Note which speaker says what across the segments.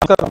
Speaker 1: నమస్కారం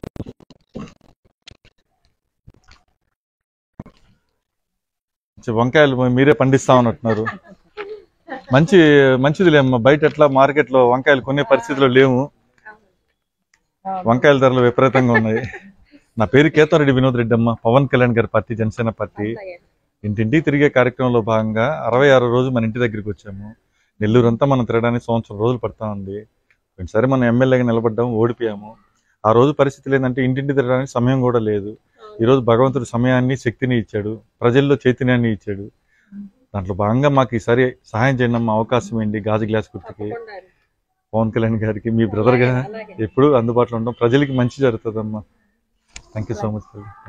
Speaker 1: మంచి వంకాయలు మీరే పండిస్తా ఉన్నట్టున్నారు మంచి మంచిదిలే అమ్మ బయట ఎట్లా మార్కెట్లో వంకాయలు కొనే పరిస్థితిలో లేవు వంకాయల ధరలు విపరీతంగా ఉన్నాయి నా పేరు కేతారెడ్డి వినోద్ రెడ్డి అమ్మ పవన్ కళ్యాణ్ గారి పార్టీ జనసేన పార్టీ ఇంటింటికి తిరిగే కార్యక్రమంలో భాగంగా అరవై ఆరో రోజు మన ఇంటి దగ్గరికి వచ్చాము నెల్లూరు అంతా మనం తిరగడానికి సంవత్సరం రోజులు పడతా ఉంది ఒకసారి మనం ఎమ్మెల్యేగా నిలబడ్డాము ఓడిపోయాము ఆ రోజు పరిస్థితులు ఏంటంటే ఇంటింటి తిరగడానికి సమయం కూడా లేదు ఈ రోజు భగవంతుడు సమయాన్ని శక్తిని ఇచ్చాడు ప్రజల్లో చైతన్యాన్ని ఇచ్చాడు దాంట్లో భాగంగా మాకు ఈసారి సహాయం చేయండి అమ్మ అవకాశం ఏంటి గాజు గ్లాస్ గుర్తుకి పవన్ కళ్యాణ్ గారికి మీ బ్రదర్ గా ఎప్పుడు అందుబాటులో ఉంటాం ప్రజలకి మంచి జరుగుతుందమ్మా థ్యాంక్ యూ సో మచ్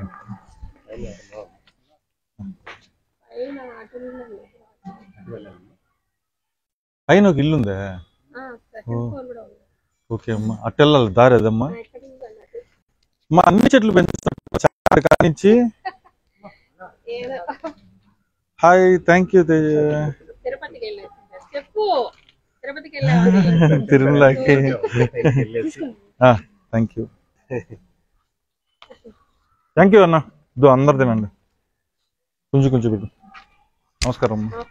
Speaker 1: పైన ఒక ఇల్లు ఉందా ఓకే అమ్మా అట్టెళ్ళాలి దారి అదమ్మా మా అన్ని చెట్లు పెంచుతాం చాలా కానించి హాయ్ థ్యాంక్ యూ
Speaker 2: తిరుపతికి వెళ్ళాను చెప్పు తిరుపతికి వెళ్ళాను
Speaker 1: తిరుమలకి థ్యాంక్ యూ థ్యాంక్ యూ అన్న ఇదో అందరు తినండి కొంచెం కొంచెం పెట్టు నమస్కారం అమ్మా